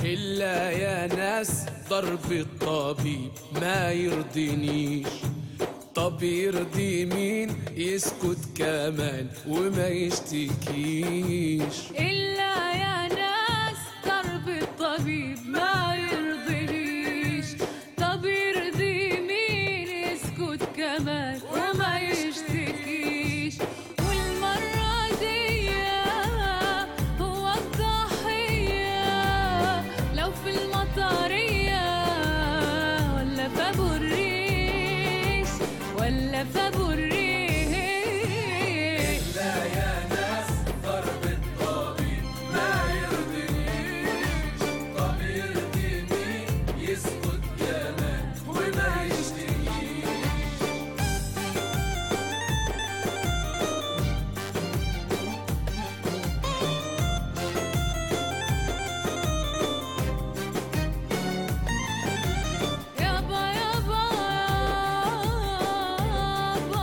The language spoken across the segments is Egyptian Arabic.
إلا يا ناس ضرب الطبيب ما يرضينيش طب يرضي مين يسكت كمان وما يشتكيش إلا يا ناس ضرب الطبيب ما يرضينيش طب يرضي مين يسكت كمان وما يشتكيش والمرة دي هو الضحية لو في المطرية ولا في أبو الريش ولا في أبو الريش لا يا ناس ضرب الطبيب ما يرضينيش طب يرضي مين يسكت كمان وما يشتكيش يابا يابا يابا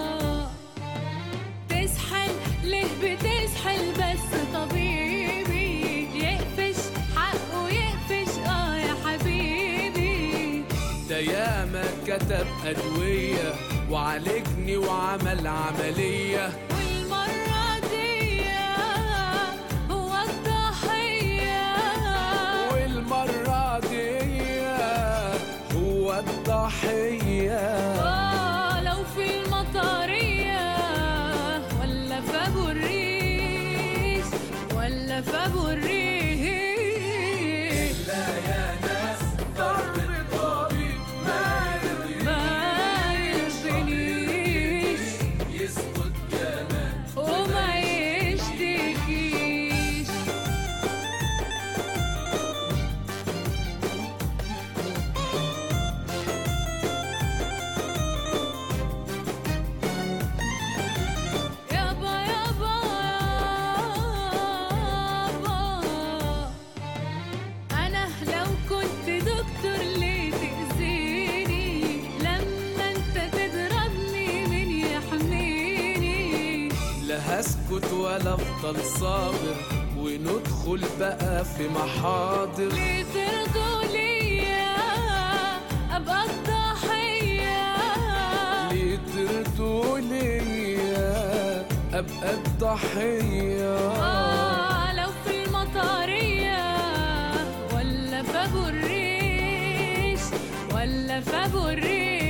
تسحل ليه بتسحل بس طبيبي يقفش حقه يقفش اه يا حبيبي ده ياما كتب أدوية وعالجني وعمل عملية والمرة دي هو الضحية والمرة دي هو الضحية آه لو في المطرية ولا في أبو الريش ولا في أبو الريش لا يا ناس ضرب الطبيب ما يرضينيش ما يرضينيش يسكت كمان وما يشتكيش يابا يابا يابا أنا لو كنت دكتور ليه تأذيني لما أنت تضربني مين يحميني لا هسكت ولا افضل صابر وندخل بقى في محاضر ليه ترضوا ليا أبقى الضحية ليه ترضوا ليا ابقى الضحيه آه لو في المطرية ولا في أبو الريش ولا في أبو الريش